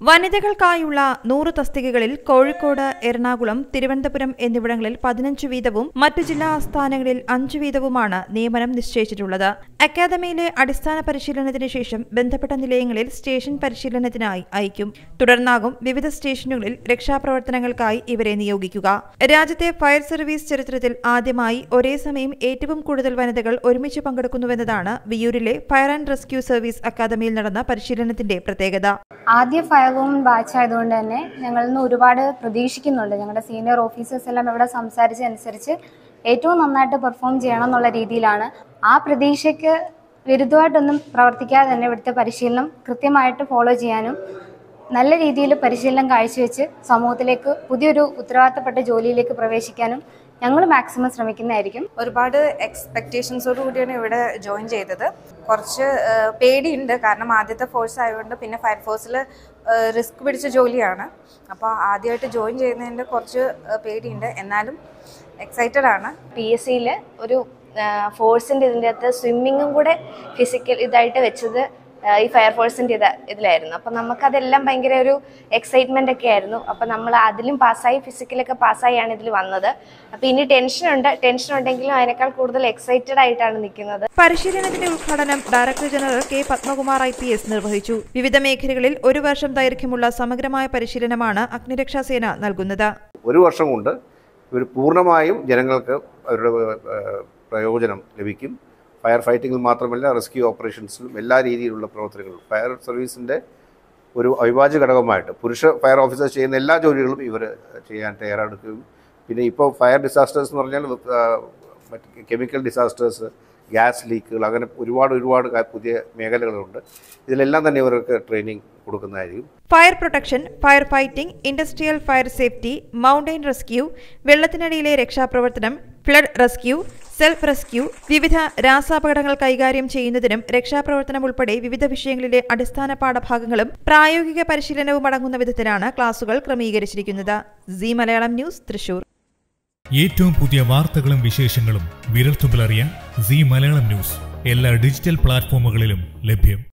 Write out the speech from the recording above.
വനിതകൾക്കായുള്ള നൂറ് തസ്തികകളിൽ കോഴിക്കോട് എറണാകുളം തിരുവനന്തപുരം എന്നിവിടങ്ങളിൽ പതിനഞ്ച് വീതവും മറ്റു ജില്ലാ ആസ്ഥാനങ്ങളിൽ അഞ്ച് വീതവുമാണ് നിയമനം നിശ്ചയിച്ചിട്ടുള്ളത് അക്കാദമിയിലെ അടിസ്ഥാന പരിശീലനത്തിന് ശേഷം ബന്ധപ്പെട്ട നിലയങ്ങളിൽ സ്റ്റേഷൻ പരിശീലനത്തിനായി അയക്കും തുടർന്നാകും വിവിധ സ്റ്റേഷനുകളിൽ രക്ഷാപ്രവർത്തനങ്ങൾക്കായി ഇവരെ നിയോഗിക്കുക രാജ്യത്തെ ഫയർ സർവീസ് ചരിത്രത്തിൽ ആദ്യമായി ഒരേ സമയം ഏറ്റവും കൂടുതൽ വനിതകൾ ഒരുമിച്ച് പങ്കെടുക്കുന്നുവെന്നതാണ് വിയൂരിലെ ഫയർ ആൻഡ് റെസ്ക്യൂ സർവീസ് അക്കാദമിയിൽ നടന്ന പരിശീലനത്തിന്റെ പ്രത്യേകത ആദ്യ ഫയർ വുമൺ ബാച്ച് ആയതുകൊണ്ട് തന്നെ ഞങ്ങളിൽ നിന്ന് ഒരുപാട് പ്രതീക്ഷിക്കുന്നുണ്ട് ഞങ്ങളുടെ സീനിയർ ഓഫീസേഴ്സ് എല്ലാം ഇവിടെ സംസാരിച്ചതനുസരിച്ച് ഏറ്റവും നന്നായിട്ട് പെർഫോം ചെയ്യണം എന്നുള്ള രീതിയിലാണ് ആ പ്രതീക്ഷയ്ക്ക് വിരുദ്ധമായിട്ടൊന്നും പ്രവർത്തിക്കാതെ തന്നെ ഇവിടുത്തെ പരിശീലനം കൃത്യമായിട്ട് ഫോളോ ചെയ്യാനും നല്ല രീതിയിൽ പരിശീലനം കാഴ്ചവെച്ച് സമൂഹത്തിലേക്ക് പുതിയൊരു ഉത്തരവാദിത്തപ്പെട്ട ജോലിയിലേക്ക് പ്രവേശിക്കാനും ഞങ്ങൾ മാക്സിമം ശ്രമിക്കുന്നതായിരിക്കും ഒരുപാട് എക്സ്പെക്റ്റേഷൻസോട് കൂടിയാണ് ഇവിടെ ജോയിൻ ചെയ്തത് കുറച്ച് ആ, പേടിയുണ്ട് കാരണം ആദ്യത്തെ ഫോഴ്സ് ആയതുകൊണ്ട് പിന്നെ ഫയർഫോഴ്സിൽ റിസ്ക് പിടിച്ച ജോലിയാണ് അപ്പോൾ ആദ്യമായിട്ട് ജോയിൻ ചെയ്യുന്നതിൻ്റെ കുറച്ച് ആ, പേടിയുണ്ട് എന്നാലും എക്സൈറ്റഡ് ആണ് പി എസ് സിയിൽ ഒരു ഫോഴ്സിൻ്റെ ഇതിൻ്റെ അകത്ത് സ്വിമ്മിങ്ങും കൂടെ ഫിസിക്കൽ ഇതായിട്ട് വെച്ചത് ആ, ഈ ഫയർഫോഴ്സിൻ്റെ ഇത് ഇതിലായിരുന്നു അപ്പം നമുക്കതെല്ലാം ഭയങ്കര ഒരു എക്സൈറ്റ്മെൻ്റ് ഒക്കെ ആയിരുന്നു അപ്പം നമ്മൾ അതിലും പാസ്സായി ഫിസിക്കലൊക്കെ പാസ്സായാണ് ഇതിൽ വന്നത് അപ്പം ഇനി ടെൻഷനുണ്ട് ടെൻഷൻ ഉണ്ടെങ്കിലും അതിനേക്കാൾ കൂടുതൽ എക്സൈറ്റഡ് ആയിട്ടാണ് നിൽക്കുന്നത് പരിശീലനത്തിന്റെ ഉദ്ഘാടനം director general K Padmakumar I P S നിർവഹിച്ചു വിവിധ മേഖലകളിൽ ഒരു വർഷം ദൈർഘ്യമുള്ള സമഗ്രമായ പരിശീലനമാണ് അഗ്നിരക്ഷാസേന നൽകുന്നത് ഒരു വർഷം കൊണ്ട് ഇവർ പൂർണ്ണമായും ജനങ്ങൾക്ക് അവരുടെ ഏഹ്, പ്രയോജനം ലഭിക്കും ഫയർ ഫൈറ്റിങ്ങിൽ മാത്രമല്ല റെസ്ക്യൂ ഓപ്പറേഷൻസിലും എല്ലാ രീതിയിലുള്ള പ്രവർത്തനങ്ങളും ഫയർ സർവീസിൻ്റെ ഒരു അവിഭാജ്യ ഘടകമായിട്ട് പുരുഷ ഫയർ ഓഫീസേഴ്സ് ചെയ്യുന്ന എല്ലാ ജോലികളും ഇവർ ചെയ്യാൻ തയ്യാറെടുക്കുകയും പിന്നെ ഇപ്പോൾ ഫയർ ഡിസാസ്റ്റേഴ്സ് എന്ന് പറഞ്ഞാൽ ഏഹ്, മറ്റ് കെമിക്കൽ ഡിസാസ്റ്റേഴ്സ് ഗ്യാസ് ലീക്കുകൾ അങ്ങനെ ഒരുപാട് ഒരുപാട് കാ- പുതിയ മേഖലകളുണ്ട് ഇതിലെല്ലാം തന്നെ ഇവർക്ക് ട്രെയിനിങ് കൊടുക്കുന്നതായിരിക്കും fire protection fire fighting industrial fire safety mountain rescue വെള്ളത്തിനടിയിലെ രക്ഷാപ്രവർത്തനം ഫ്ലഡ് റെസ്ക്യൂ സെൽഫ് റെസ്ക്യൂ വിവിധ രാസാപകടങ്ങൾ കൈകാര്യം ചെയ്യുന്നതിനും രക്ഷാപ്രവർത്തനം ഉൾപ്പെടെ വിവിധ വിഷയങ്ങളിലെ അടിസ്ഥാന പാഠഭാഗങ്ങളും പ്രായോഗിക പരിശീലനവും അടങ്ങുന്ന വിധത്തിലാണ് ക്ലാസുകൾ ക്രമീകരിച്ചിരിക്കുന്നത് സി മലയാളം ന്യൂസ് തൃശൂർ ഏറ്റവും പുതിയ വാർത്തകളും വിശേഷങ്ങളും വിരൽത്തുമ്പിലറിയാൻ സി മലയാളം ന്യൂസ് എല്ലാ ഡിജിറ്റൽ പ്ലാറ്റ്ഫോമുകളിലും ലഭ്യം